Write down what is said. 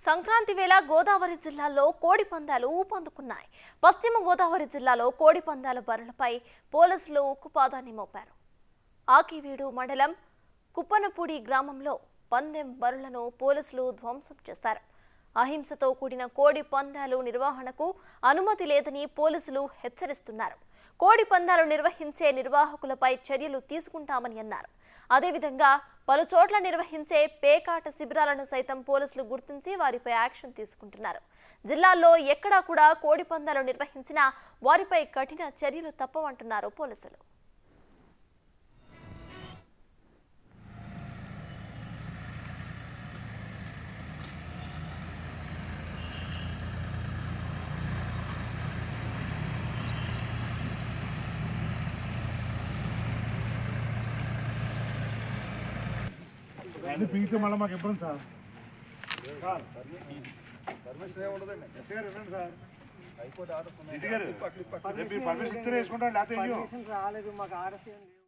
సంక్రాంతి వేళ గోదావరి జిల్లాలో కోడి పందాలు ఊపందుకున్నాయి పశ్చిమ గోదావరి జిల్లాలో కోడి పందాల బరులపై పోలీసులు ఉక్కుపాదాన్ని మోపారు ఆకివీడు మండలం కుప్పనపూడి గ్రామంలో పందెం బరులను పోలీసులు ధ్వంసం చేశారు అహింసతో కూడిన కోడి పందాలు నిర్వహణకు అనుమతి లేదని పోలీసులు హెచ్చరిస్తున్నారు కోడి పందాలు నిర్వహించే నిర్వాహకులపై చర్యలు తీసుకుంటామని అన్నారు అదేవిధంగా పలు చోట్ల నిర్వహించే పేకాట శిబిరాలను సైతం పోలీసులు గుర్తించి వారిపై యాక్షన్ తీసుకుంటున్నారు జిల్లాల్లో ఎక్కడా కూడా కోడి పందాలు నిర్వహించినా వారిపై కఠిన చర్యలు తప్పవంటున్నారు పోలీసులు అన్ని పీకితే మళ్ళీ మాకు ఇబ్బంది సార్ పర్మిషన్ ఇస్తే వేసుకుంటాం లేకపోతే ఇయ్యం. పర్మిషన్ రాలేదు మాకు ఆర్డర్స్ ఏం లేవు